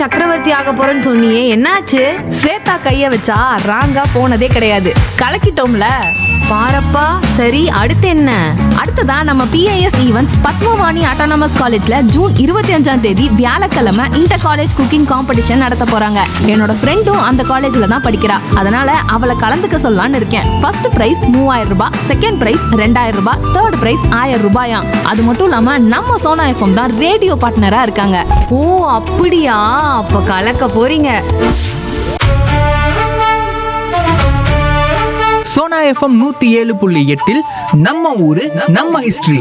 சக்கரவர்த்தி ஆக போறேன்னு சொன்னியே என்னாச்சு ஸ்வேதா கைய வச்சா ராங்கா போனதே கிடையாது கலக்கிட்டோம்ல பாரப்பா சரி அடுத்து என்ன அடுத்ததா நம்ம பிஐஎஸ் ஈவென்ட்ஸ் பத்மவாணி அட்டானமஸ் காலேஜ்ல ஜூன் இருபத்தி அஞ்சாம் தேதி வியாழக்கிழமை இன்டர் காலேஜ் குக்கிங் காம்படிஷன் நடத்த போறாங்க என்னோட ஃப்ரெண்டும் அந்த காலேஜ்ல தான் படிக்கிறா அதனால அவளை கலந்துக்க சொல்லலாம்னு இருக்கேன் ஃபர்ஸ்ட் பிரைஸ் மூவாயிரம் ரூபாய் செகண்ட் பிரைஸ் ரெண்டாயிரம் ரூபாய் தேர்ட் பிரைஸ் ஆயிரம் ரூபாயாம் அது மட்டும் இல்லாம நம்ம சோனா எஃப்எம் தான் ரேடியோ பார்ட்னரா இருக்காங்க ஓ அப்படியா அப்ப கலக்க போறீங்க சோனா எஃப்எம் நூத்தி ஏழு புள்ளி எட்டில் நம்ம ஊரு நம்ம ஹிஸ்டரி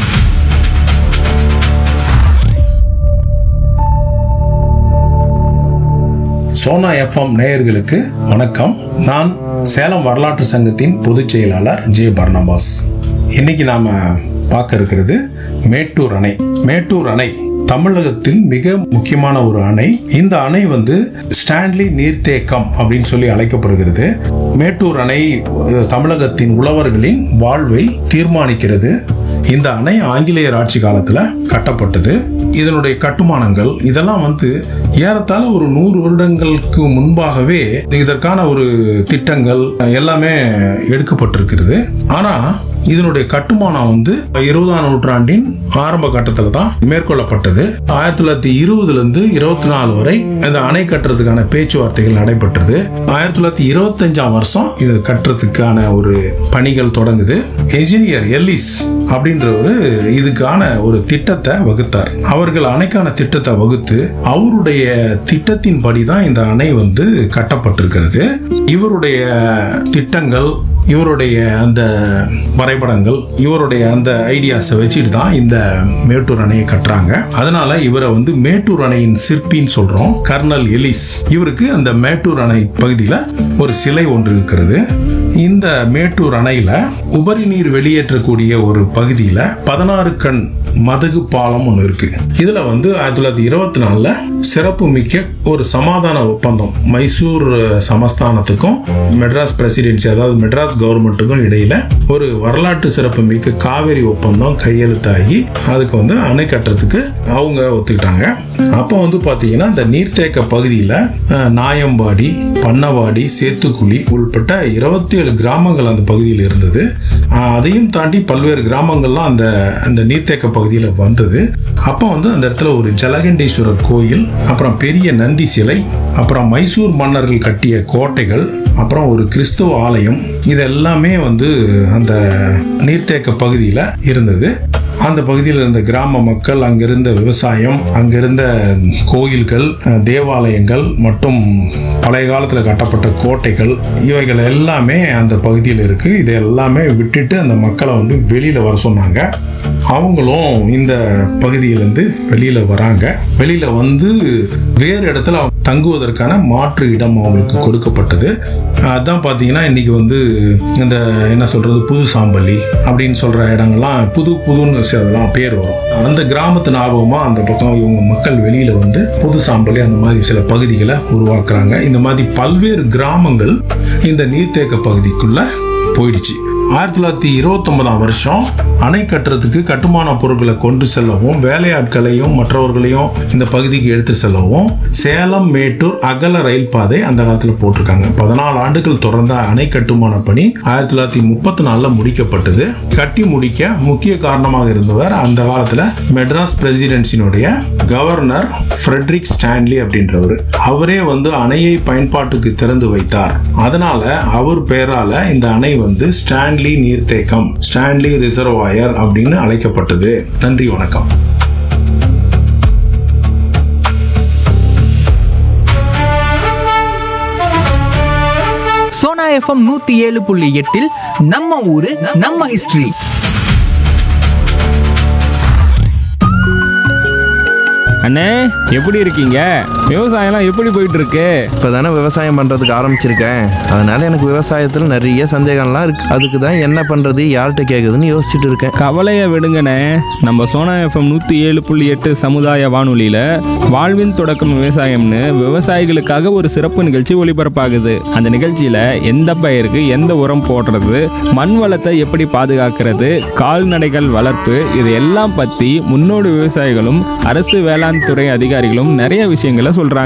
சோனா எஃப்எம் நேயர்களுக்கு வணக்கம் நான் சேலம் வரலாற்று சங்கத்தின் பொதுச் செயலாளர் ஜே பர்னபாஸ் இன்னைக்கு நாம பார்க்க இருக்கிறது மேட்டூர் அணை மேட்டூர் அணை தமிழகத்தில் மிக முக்கியமான ஒரு அணை இந்த அணை வந்து ஸ்டான்லி நீர்த்தேக்கம் அப்படின்னு சொல்லி அழைக்கப்படுகிறது மேட்டூர் அணை அஹ், தமிழகத்தின் உழவர்களின் வாழ்வை தீர்மானிக்கிறது இந்த அணை ஆங்கிலேயர் ஆட்சி காலத்துல கட்டப்பட்டது இதனுடைய கட்டுமானங்கள் இதெல்லாம் வந்து ஏறத்தாழ ஒரு நூறு வருடங்களுக்கு முன்பாகவே இதற்கான ஒரு திட்டங்கள் எல்லாமே எடுக்கப்பட்டிருக்கிறது ஆனா இதனுடைய கட்டுமானம் வந்து இருபதாம் நூற்றாண்டின் ஆரம்ப கட்டத்தில் தான் மேற்கொள்ளப்பட்டது ஆயிரத்தி தொள்ளாயிரத்தி இருபதுல இருந்து இருபத்தி நாலு வரை இந்த அணை கட்டுறதுக்கான பேச்சுவார்த்தைகள் நடைபெற்றது ஆயிரத்தி தொள்ளாயிரத்தி இருபத்தஞ்சாம் வருஷம் இது கட்டுறதுக்கான ஒரு பணிகள் தொடங்குது என்ஜினியர் எல்லிஸ் அப்படின்றவர் இதுக்கான ஒரு திட்டத்தை வகுத்தார் அவர்கள் அணைக்கான திட்டத்தை வகுத்து அவருடைய திட்டத்தின்படி தான் இந்த அணை வந்து கட்டப்பட்டிருக்கிறது இவருடைய திட்டங்கள் இவருடைய அந்த வரைபடங்கள் இவருடைய அந்த ஐடியாஸை வச்சுட்டு தான் இந்த மேட்டூர் அணையை கட்டுறாங்க அதனால இவரை வந்து மேட்டூர் அணையின் சிற்பின்னு சொல்றோம் கர்னல் எலிஸ் இவருக்கு அந்த மேட்டூர் அணை பகுதியில் ஒரு சிலை ஒன்று இருக்கிறது இந்த மேட்டூர் அணையில உபரி நீர் வெளியேற்றக்கூடிய ஒரு பகுதியில பதினாறு கண் மதகு பாலம் ஒன்று இருக்கு இதுல வந்து ஆயிரத்தி தொள்ளாயிரத்தி இருபத்தி நாலுல சிறப்பு மிக்க ஒரு சமாதான ஒப்பந்தம் மைசூர் சமஸ்தானத்துக்கும் மெட்ராஸ் பிரசிடென்சி அதாவது மெட்ராஸ் கவர்மெண்ட்டுக்கும் இடையில ஒரு வரலாற்று சிறப்பு மிக்க காவேரி ஒப்பந்தம் கையெழுத்தாகி அதுக்கு வந்து அணை கட்டுறதுக்கு அவங்க ஒத்துக்கிட்டாங்க அப்போ வந்து பாத்தீங்கன்னா இந்த நீர்த்தேக்க பகுதியில அஹ், நாயம்பாடி பண்ணவாடி சேத்துக்குழி உள்பட்ட இருபத்தி ஏழு கிராமங்கள் அந்த பகுதியில் இருந்தது அஹ், அதையும் தாண்டி பல்வேறு கிராமங்கள்லாம் அந்த அந்த நீர்த்தேக்க பகுதியில் வந்தது அப்போ வந்து அந்த இடத்துல ஒரு ஜலகண்டேஸ்வரர் கோயில் அப்புறம் பெரிய நந்தி சிலை அப்புறம் மைசூர் மன்னர்கள் கட்டிய கோட்டைகள் அப்புறம் ஒரு கிறிஸ்துவ ஆலயம் இது எல்லாமே வந்து அந்த நீர்த்தேக்க பகுதியில் இருந்தது அந்த பகுதியில் இருந்த கிராம மக்கள் அங்கிருந்த விவசாயம் அங்கிருந்த கோயில்கள் அஹ், தேவாலயங்கள் மற்றும் பழைய காலத்தில் கட்டப்பட்ட கோட்டைகள் இவைகள் எல்லாமே அந்த பகுதியில் இருக்கு இதை எல்லாமே விட்டுட்டு அந்த மக்களை வந்து வெளியில வர சொன்னாங்க அவங்களும் இந்த பகுதியிலேருந்து வெளியில வராங்க வெளியில வந்து வேறு இடத்துல அவங்க தங்குவதற்கான மாற்று இடம் அவங்களுக்கு கொடுக்கப்பட்டது அதான் பார்த்தீங்கன்னா இன்னைக்கு வந்து இந்த என்ன சொல்றது புது சாம்பலி அப்படின்னு சொல்ற இடங்கள்லாம் புது புதுன்னு சி- அதெல்லாம் பேர் வரும் அந்த கிராமத்து ஞாபகமா அந்த பக்கம் இவங்க மக்கள் வெளியில வந்து புது சாம்பலி அந்த மாதிரி சில பகுதிகளை உருவாக்குறாங்க இந்த மாதிரி பல்வேறு கிராமங்கள் இந்த நீர்த்தேக்க பகுதிக்குள்ள போயிடுச்சு ஆயிரத்தி தொள்ளாயிரத்தி இருபத்தொன்பதாம் வருஷம் அணை கட்டுறதுக்கு கட்டுமான பொருட்களை கொண்டு செல்லவும் வேலையாட்களையும் மற்றவர்களையும் இந்த பகுதிக்கு எடுத்து செல்லவும் சேலம் மேட்டூர் அகல ரயில் பாதை அந்த காலத்தில் போட்டிருக்காங்க பதினாலு ஆண்டுகள் தொடர்ந்த அணை கட்டுமான பணி ஆயிரத்தி தொள்ளாயிரத்தி முப்பத்தி நாலுல முடிக்கப்பட்டது கட்டி முடிக்க முக்கிய காரணமாக இருந்தவர் அந்த காலத்துல மெட்ராஸ் பிரசிடென்சினுடைய கவர்னர் ஃப்ரெட்ரிக் ஸ்டான்லி அப்படின்றவர் அவரே வந்து அணையை பயன்பாட்டுக்கு திறந்து வைத்தார் அதனால அவர் பெயரால இந்த அணை வந்து ஸ்டான்லி நீர்த்தேக்கம் ஸ்டான்லி ரிசர்வாயர் அப்படின்னு அழைக்கப்பட்டது நன்றி வணக்கம் சோனா எஃப்எம் நூத்தி ஏழு புள்ளி எட்டில் நம்ம ஊரு நம்ம ஹிஸ்டரி அண்ணே எப்படி இருக்கீங்க விவசாயம்லாம் எப்படி போயிட்டு இருக்கு இப்போ தானே விவசாயம் பண்ணுறதுக்கு ஆரம்பிச்சிருக்கேன் அதனால எனக்கு விவசாயத்தில் நிறைய சந்தேகம்லாம் இருக்கு அதுக்கு தான் என்ன பண்ணுறது யார்கிட்ட கேட்குதுன்னு யோசிச்சுட்டு இருக்கேன் கவலையை விடுங்கண்ணே நம்ம சோனா எஃப்எம் நூற்றி ஏழு புள்ளி எட்டு சமுதாய வானொலியில் வாழ்வின் தொடக்கம் விவசாயம்னு விவசாயிகளுக்காக ஒரு சிறப்பு நிகழ்ச்சி ஒளிபரப்பாகுது அந்த நிகழ்ச்சியில் எந்த பயிருக்கு எந்த உரம் போடுறது மண் வளத்தை எப்படி பாதுகாக்கிறது கால்நடைகள் வளர்ப்பு இது எல்லாம் பற்றி முன்னோடி விவசாயிகளும் அரசு வேளாண் துறை அதிகாரிகளும் நிறைய விஷயங்களை சொல்கிறாங்க